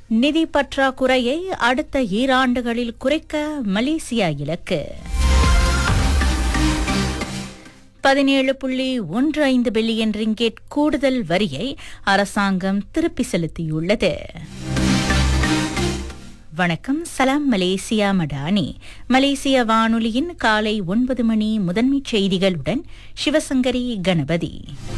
நிதி பற்றாக்குறையை அடுத்த ஈராண்டுகளில் குறைக்க மலேசியா இலக்கு பதினேழு புள்ளி ஒன்று ஐந்து பில்லியன் ரிங்கெட் கூடுதல் வரியை அரசாங்கம் திருப்பி செலுத்தியுள்ளது வணக்கம் சலாம் மலேசியா மடானி மலேசிய வானொலியின் காலை ஒன்பது மணி முதன்மைச் செய்திகளுடன் சிவசங்கரி கணபதி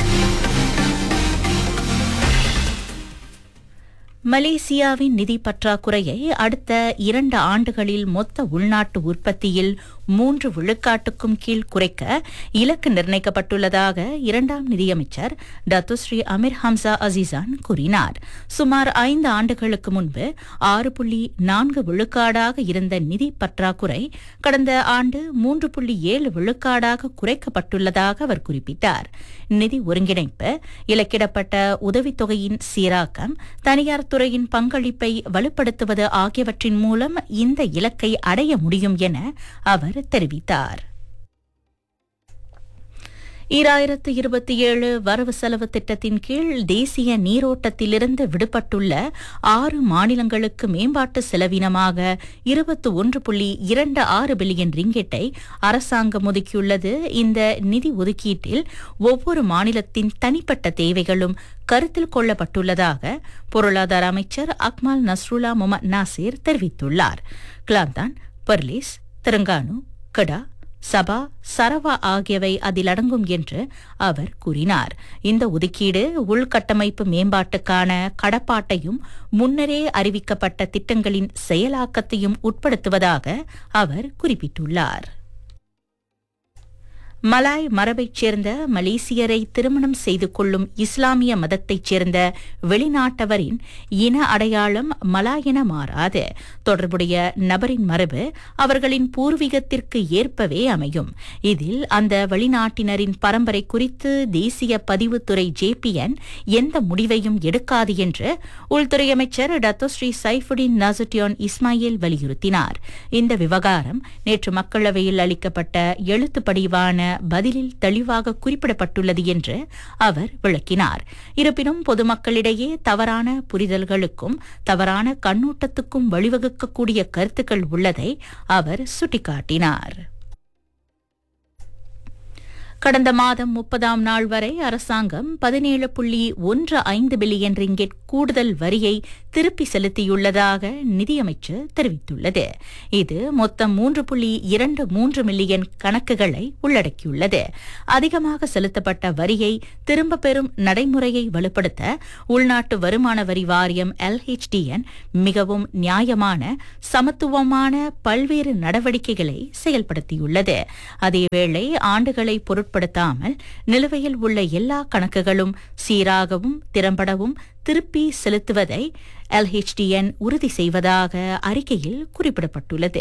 மலேசியாவின் நிதி பற்றாக்குறையை அடுத்த இரண்டு ஆண்டுகளில் மொத்த உள்நாட்டு உற்பத்தியில் மூன்று விழுக்காட்டுக்கும் கீழ் குறைக்க இலக்கு நிர்ணயிக்கப்பட்டுள்ளதாக இரண்டாம் நிதியமைச்சர் டத்துஸ்ரீ அமீர் ஹம்சா அசிசான் கூறினார் சுமார் ஐந்து ஆண்டுகளுக்கு முன்பு ஆறு புள்ளி நான்கு விழுக்காடாக இருந்த நிதி பற்றாக்குறை கடந்த ஆண்டு மூன்று புள்ளி ஏழு விழுக்காடாக குறைக்கப்பட்டுள்ளதாக அவர் குறிப்பிட்டார் நிதி ஒருங்கிணைப்பு இலக்கிடப்பட்ட உதவித்தொகையின் சீராக்கம் தனியார் துறையின் பங்களிப்பை வலுப்படுத்துவது ஆகியவற்றின் மூலம் இந்த இலக்கை அடைய முடியும் என அவர் தெரிவித்தார் ஈராயிரத்து இருபத்தி ஏழு வரவு செலவு திட்டத்தின் கீழ் தேசிய நீரோட்டத்திலிருந்து விடுபட்டுள்ள ஆறு மாநிலங்களுக்கு மேம்பாட்டு செலவினமாக இருபத்தி ஒன்று புள்ளி இரண்டு ஆறு பில்லியன் ரிங்கெட்டை அரசாங்கம் ஒதுக்கியுள்ளது இந்த நிதி ஒதுக்கீட்டில் ஒவ்வொரு மாநிலத்தின் தனிப்பட்ட தேவைகளும் கருத்தில் கொள்ளப்பட்டுள்ளதாக பொருளாதார அமைச்சர் அக்மால் நஸ்ருல்லா முகமது நாசீர் தெரிவித்துள்ளார் கிளாந்தான் பர்லிஸ் தெலுங்கானு கடா சபா சரவா ஆகியவை அதில் அடங்கும் என்று அவர் கூறினார் இந்த ஒதுக்கீடு உள்கட்டமைப்பு மேம்பாட்டுக்கான கடப்பாட்டையும் முன்னரே அறிவிக்கப்பட்ட திட்டங்களின் செயலாக்கத்தையும் உட்படுத்துவதாக அவர் குறிப்பிட்டுள்ளார் மலாய் மரபைச் சேர்ந்த மலேசியரை திருமணம் செய்து கொள்ளும் இஸ்லாமிய மதத்தைச் சேர்ந்த வெளிநாட்டவரின் இன அடையாளம் மலாயென மாறாது தொடர்புடைய நபரின் மரபு அவர்களின் பூர்வீகத்திற்கு ஏற்பவே அமையும் இதில் அந்த வெளிநாட்டினரின் பரம்பரை குறித்து தேசிய பதிவுத்துறை ஜேபிஎன் எந்த முடிவையும் எடுக்காது என்று உள்துறை அமைச்சர் டத்தோஸ்ரீ சைஃபுடின் நசுட்டியோன் இஸ்மாயில் வலியுறுத்தினார் இந்த விவகாரம் நேற்று மக்களவையில் அளிக்கப்பட்ட எழுத்து படிவான பதிலில் தெளிவாக குறிப்பிடப்பட்டுள்ளது என்று அவர் விளக்கினார் இருப்பினும் பொதுமக்களிடையே தவறான புரிதல்களுக்கும் தவறான கண்ணோட்டத்துக்கும் வழிவகுக்கக்கூடிய கருத்துக்கள் உள்ளதை அவர் சுட்டிக்காட்டினார் கடந்த மாதம் முப்பதாம் நாள் வரை அரசாங்கம் பதினேழு புள்ளி ஒன்று ஐந்து பில்லியன் ரிங்கெட் கூடுதல் வரியை திருப்பி செலுத்தியுள்ளதாக நிதியமைச்சர் தெரிவித்துள்ளது இது மொத்தம் மூன்று புள்ளி இரண்டு மூன்று மில்லியன் கணக்குகளை உள்ளடக்கியுள்ளது அதிகமாக செலுத்தப்பட்ட வரியை திரும்ப பெறும் நடைமுறையை வலுப்படுத்த உள்நாட்டு வருமான வரி வாரியம் எல்ஹெச்டிஎன் மிகவும் நியாயமான சமத்துவமான பல்வேறு நடவடிக்கைகளை செயல்படுத்தியுள்ளது அதேவேளை ஆண்டுகளை பொருட்படுத்தாமல் நிலுவையில் உள்ள எல்லா கணக்குகளும் சீராகவும் திறம்படவும் திருப்பி செலுத்துவதை எல்ஹெச்டிஎன் உறுதி செய்வதாக அறிக்கையில் குறிப்பிடப்பட்டுள்ளது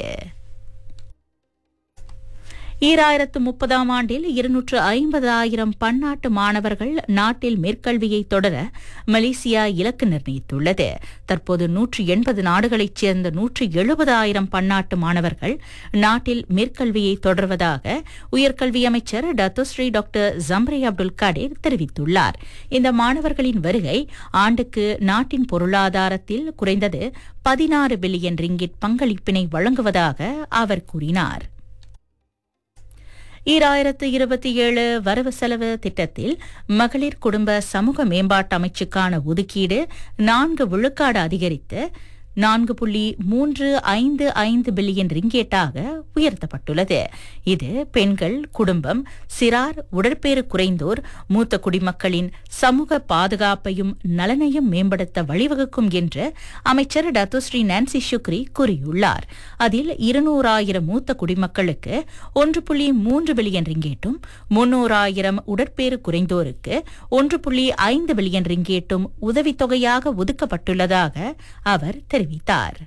ஈராயிரத்து முப்பதாம் ஆண்டில் இருநூற்று ஐம்பதாயிரம் பன்னாட்டு மாணவர்கள் நாட்டில் மேற்கல்வியை தொடர மலேசியா இலக்கு நிர்ணயித்துள்ளது தற்போது நூற்று எண்பது நாடுகளைச் சேர்ந்த நூற்று எழுபதாயிரம் பன்னாட்டு மாணவர்கள் நாட்டில் மேற்கல்வியை தொடர்வதாக உயர்கல்வி அமைச்சர் Datuk Seri doctor Zambry Abdul Kadir தெரிவித்துள்ளார் இந்த மாணவர்களின் வருகை ஆண்டுக்கு நாட்டின் பொருளாதாரத்தில் குறைந்தது பதினாறு பில்லியன் ரிங்கிட் பங்களிப்பினை வழங்குவதாக அவர் கூறினார் ஈராயிரத்து இருபத்தி ஏழு வரவு செலவு திட்டத்தில் மகளிர் குடும்ப சமூக மேம்பாட்டு அமைச்சுக்கான ஒதுக்கீடு நான்கு விழுக்காடு அதிகரித்து நான்கு புள்ளி மூன்று ஐந்து ஐந்து பில்லியன் ரிங்கேட்டாக உயர்த்தப்பட்டுள்ளது இது பெண்கள் குடும்பம் சிறார் உடற்பேறு குறைந்தோர் மூத்த குடிமக்களின் சமூக பாதுகாப்பையும் நலனையும் மேம்படுத்த வழிவகுக்கும் என்று அமைச்சர் டத்துஸ்ரீ நான்சி சுக்ரி கூறியுள்ளார் அதில் இருநூறாயிரம் மூத்த குடிமக்களுக்கு ஒன்று புள்ளி மூன்று பில்லியன் ரிங்கேட்டும் முன்னூறாயிரம் உடற்பேறு குறைந்தோருக்கு ஒன்று புள்ளி ஐந்து பில்லியன் ரிங்கேட்டும் உதவித்தொகையாக ஒதுக்கப்பட்டுள்ளதாக அவர் தெரிவித்தார்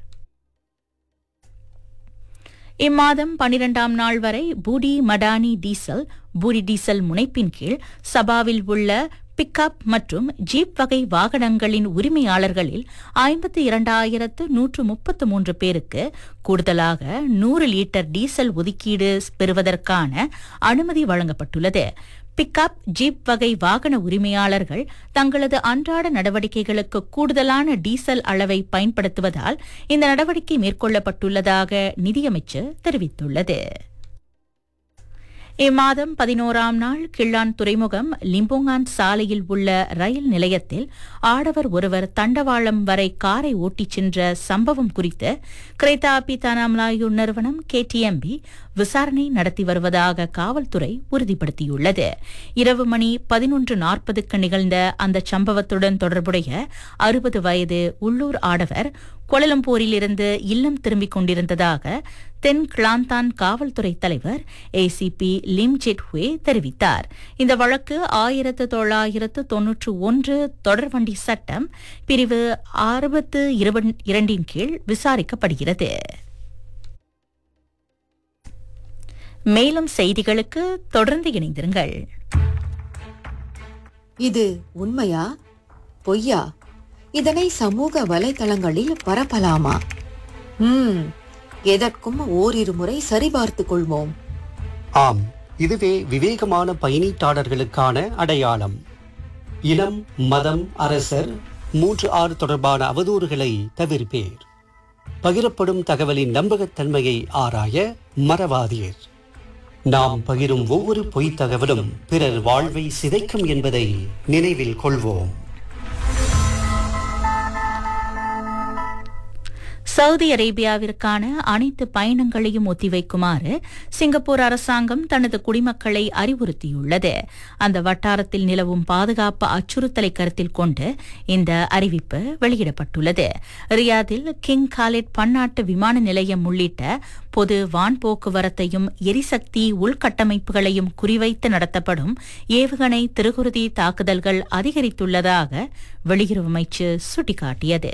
இம்மாதம் பனிரெண்டாம் நாள் வரை Budi Madani diesel Budi diesel முனைப்பின் கீழ் சபாவில் உள்ள பிக்கப் மற்றும் ஜீப் வகை வாகனங்களின் உரிமையாளர்களில் ஐம்பத்தி இரண்டாயிரத்து நூற்று முப்பத்து மூன்று பேருக்கு கூடுதலாக நூறு லிட்டர் டீசல் ஒதுக்கீடு பெறுவதற்கான அனுமதி வழங்கப்பட்டுள்ளது பிக்கப் ஜீப் வகை வாகன உரிமையாளர்கள் தங்களது அன்றாட நடவடிக்கைகளுக்கு கூடுதலான டீசல் அளவை பயன்படுத்துவதால் இந்த நடவடிக்கை மேற்கொள்ளப்பட்டுள்ளதாக நிதியமைச்சர் தெரிவித்துள்ளது இம்மாதம் பதினோராம் நாள் கிள்ளான் துறைமுகம் லிம்போங்கான் சாலையில் உள்ள ரயில் நிலையத்தில் ஆடவர் ஒருவர் தண்டவாளம் வரை காரை ஓட்டிச் சென்ற சம்பவம் குறித்து கிரேத்தா பிதானாம்லாயு நிறுவனம் கேடிஎம்பி விசாரணை நடத்தி வருவதாக காவல்துறை உறுதிப்படுத்தியுள்ளது இரவு மணி பதினொன்று நாற்பதுக்கு நிகழ்ந்த அந்த சம்பவத்துடன் தொடர்புடைய அறுபது வயது உள்ளூர் ஆடவர் கோலலம்பூரிலிருந்து இல்லம் திரும்பிக் கொண்டிருந்ததாக தென் கிளாந்தான் காவல்துறை தலைவர் ஏசிபி லிம் ஜெட்ஹுவே தெரிவித்தார் இந்த வழக்கு ஆயிரத்து தொள்ளாயிரத்து தொன்னூற்று ஒன்று தொடர்வண்டி சட்டம் பிரிவு அறுபத்து இரண்டின் கீழ் விசாரிக்கப்படுகிறது மேலும் செய்திகளுக்கு தொடர்ந்து இணைந்திருங்கள் இது உண்மையா பொய்யா இதனை சமூக வலைதளங்களில் பரப்பலாமா ம் எதற்கும் ஓரிரு முறை சரிபார்த்துக் கொள்வோம் ஆம் இதுவே விவேகமான பயணீட்டாளர்களுக்கான அடையாளம் இனம் மதம் அரசர் மூன்று ஆறு தொடர்பான அவதூறுகளை தவிர்ப்பேர் பகிரப்படும் தகவலின் நம்பகத்தன்மையை ஆராய மறவாதீர் நாம் பகிரும் ஒவ்வொரு பொய்த் தகவலும் பிறர் வாழ்வை சிதைக்கும் என்பதை நினைவில் கொள்வோம் சவுதி அரேபியாவிற்கான அனைத்து பயணங்களையும் ஒத்திவைக்குமாறு சிங்கப்பூர் அரசாங்கம் தனது குடிமக்களை அறிவுறுத்தியுள்ளது அந்த வட்டாரத்தில் நிலவும் பாதுகாப்பு அச்சுறுத்தலை கருத்தில் கொண்டு இந்த அறிவிப்பு வெளியிடப்பட்டுள்ளது ரியாதில் கிங் காலிட் பன்னாட்டு விமான நிலையம் உள்ளிட்ட பொது வான் போக்குவரத்தையும் எரிசக்தி உள்கட்டமைப்புகளையும் குறிவைத்து நடத்தப்படும் ஏவுகணை திருகுருதி தாக்குதல்கள் அதிகரித்துள்ளதாக வெளியுறவு அமைச்சு சுட்டிக்காட்டியது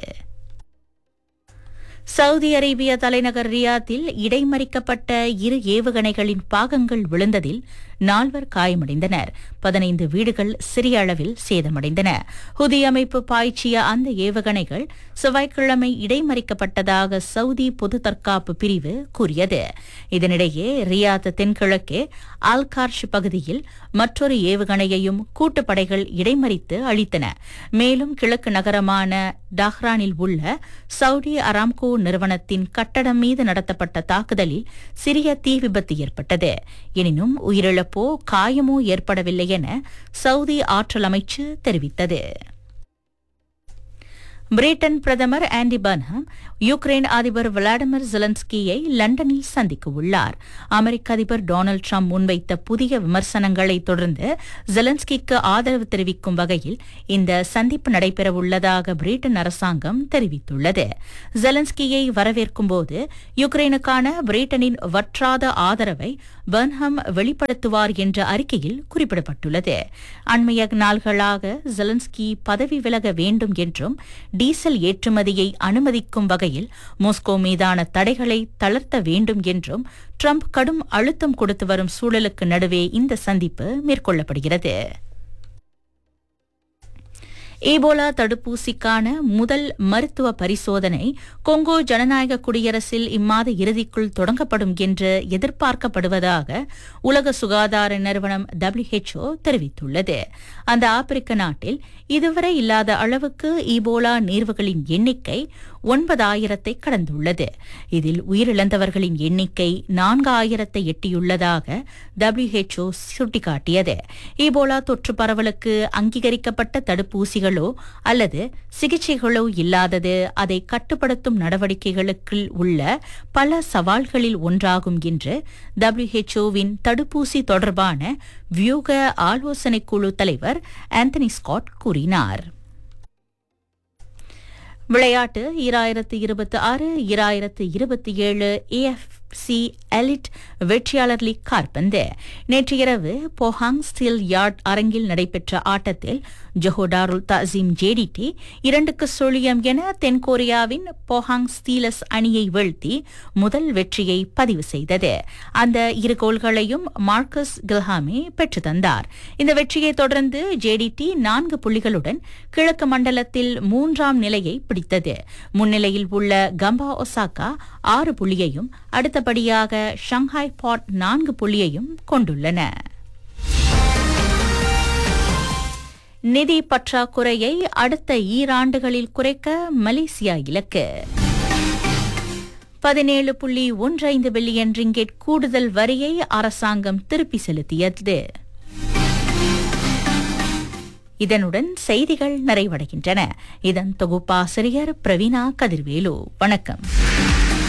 சவுதி அரேபிய தலைநகர் ரியாத்தில் இடைமறிக்கப்பட்ட இரு ஏவுகணைகளின் பாகங்கள் விழுந்ததில் நால்வர் காயமடைந்தனர் பதினைந்து வீடுகள் சிறிய அளவில் சேதமடைந்தன ஹுதி அமைப்பு பாய்ச்சிய அந்த ஏவுகணைகள் செவ்வாய்க்கிழமை இடைமறிக்கப்பட்டதாக சவுதி பொது தற்காப்பு பிரிவு கூறியது இதனிடையே ரியாத் தென்கிழக்கே ஆல்கார்ஷ் பகுதியில் மற்றொரு ஏவுகணையையும் கூட்டுப்படைகள் இடைமறித்து அழித்தன மேலும் கிழக்கு நகரமான டாஹ்ரானில் உள்ள சவுடி அராம்கோ நிறுவனத்தின் கட்டடம் மீது நடத்தப்பட்ட தாக்குதலில் சிறிய தீ விபத்து ஏற்பட்டது எனினும் உயிரிழப்போ காயமோ ஏற்படவில்லை என சவுதி ஆற்றல் அமைச்சு தெரிவித்தது பிரிட்டன் பிரதமர் ஆண்டி பர்ன்ஹாம் யுக்ரைன் அதிபர் விளாடிமிர் ஜெலன்ஸ்கியை லண்டனில் சந்திக்க உள்ளார் அமெரிக்க அதிபர் டொனால்டு ட்ரம்ப் முன்வைத்த புதிய விமர்சனங்களை தொடர்ந்து ஜெலன்ஸ்கிக்கு ஆதரவு தெரிவிக்கும் வகையில் இந்த சந்திப்பு நடைபெறவுள்ளதாக பிரிட்டன் அரசாங்கம் தெரிவித்துள்ளது ஜெலன்ஸ்கியை வரவேற்கும் போது யுக்ரைனுக்கான பிரிட்டனின் வற்றாத ஆதரவை பர்ன்ஹாம் வெளிப்படுத்துவார் என்ற அறிக்கையில் குறிப்பிடப்பட்டுள்ளது அண்மைய நாள்களாக ஜெலன்ஸ்கி பதவி விலக வேண்டும் என்றும் டீசல் ஏற்றுமதியை அனுமதிக்கும் வகையில் மாஸ்கோ மீதான தடைகளை தளர்த்த வேண்டும் என்றும் ட்ரம்ப் கடும் அழுத்தம் கொடுத்து வரும் சூழலுக்கு நடுவே இந்த சந்திப்பு மேற்கொள்ளப்படுகிறது ஈபோலா தடுப்பூசிக்கான முதல் மருத்துவ பரிசோதனை கொங்கோ ஜனநாயக குடியரசில் இம்மாத இறுதிக்குள் தொடங்கப்படும் என்று எதிர்பார்க்கப்படுவதாக உலக சுகாதார நிறுவனம் டபிள்யூஹெச்ஓ தெரிவித்துள்ளது அந்த ஆப்பிரிக்க நாட்டில் இதுவரை இல்லாத அளவுக்கு ஈபோலா நேர்வுகளின் எண்ணிக்கை ஒன்பதாயிரத்தை கடந்துள்ளது இதில் உயிரிழந்தவர்களின் எண்ணிக்கை நான்காயிரத்தை எட்டியுள்ளதாக டபிள்யூஹெச்ஓ சுட்டிக்காட்டியது ஈபோலா தொற்று பரவலுக்கு அங்கீகரிக்கப்பட்ட தடுப்பூசிகளோ அல்லது சிகிச்சைகளோ இல்லாதது அதை கட்டுப்படுத்தும் நடவடிக்கைகளுக்கு உள்ள பல சவால்களில் ஒன்றாகும் என்று டபிள்யூஹெச்ஓவின் தடுப்பூசி தொடர்பான வியூக ஆலோசனைக் குழு தலைவர் ஆந்தனி ஸ்காட் கூறினார் விளையாட்டு ஈராயிரத்து இருபத்தி ஆறு ஈராயிரத்து இருபத்தி ஏழு ஏஎஃப்சி எலிட் வெற்றியாளர் லீக் கால்பந்து நேற்று இரவு போஹாங் ஸ்டீல் யார்ட் அரங்கில் நடைபெற்ற ஆட்டத்தில் ஜொஹோடாருல் தசீம் ஜேடிடி இரண்டுக்கு சுழியம் என தென்கொரியாவின் போஹாங் ஸ்டீலஸ் அணியை வீழ்த்தி முதல் வெற்றியை பதிவு செய்தது அந்த இரு கோல்களையும் மார்க்கஸ் கில்ஹாமே பெற்று தந்தார் இந்த வெற்றியை தொடர்ந்து ஜேடிடி நான்கு புள்ளிகளுடன் கிழக்கு மண்டலத்தில் மூன்றாம் நிலையை பிடித்தது முன்னிலையில் உள்ள கம்பா ஒசாகா ஆறு புள்ளியையும் அடுத்தபடியாக ஷங்காய் பாட் நான்கு புள்ளியையும் கொண்டுள்ளன நிதி பற்றாக்குறையை அடுத்த ஈராண்டுகளில் குறைக்க மலேசியா இலக்கு பதினேழு புள்ளி ஒன்று ஐந்து பில்லியன் ரிங்கெட் கூடுதல் வரியை அரசாங்கம் திருப்பி செலுத்தியது இதனுடன் செய்திகள் நிறைவடைகின்றன இதன் தொகுப்பாசிரியர் பிரவீனா கதிர்வேலு வணக்கம்